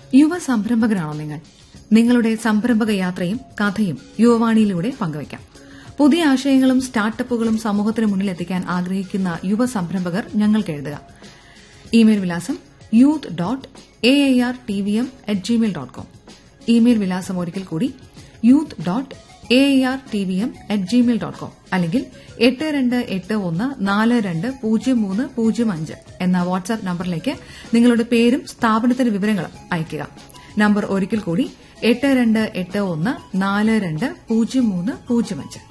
യുവ സംരംഭകരാണോ നിങ്ങൾ നിങ്ങളുടെ സംരംഭക യാത്രയും കഥയും യുവവാണിയിലൂടെ പങ്കുവയ്ക്കാം പുതിയ ആശയങ്ങളും സ്റ്റാർട്ടപ്പുകളും സമൂഹത്തിന് മുന്നിൽ എത്തിക്കാൻ ആഗ്രഹിക്കുന്ന യുവ സംരംഭകർ ഞങ്ങൾക്ക് എഴുതുക ഇമെയിൽ വിലാസം youth dot A R T V M at Gmail dot com email വിലാസം ഒരിക്കൽ കൂടി youth dot A R T V M at Gmail dot com അല്ലെങ്കിൽ എട്ട് രണ്ട് എട്ട് ഒന്ന് നാല് രണ്ട് പൂജ്യം മൂന്ന് പൂജ്യം അഞ്ച് എന്ന വാട്സ്ആപ്പ് നമ്പറിലേക്ക് നിങ്ങളുടെ പേരും സ്ഥാപനത്തിന്റെ വിവരങ്ങളും അയയ്ക്കുക നമ്പർ ഒരിക്കൽ കൂടി എട്ട് രണ്ട് എട്ട് ഒന്ന് നാല് രണ്ട് പൂജ്യം മൂന്ന് പൂജ്യം അഞ്ച്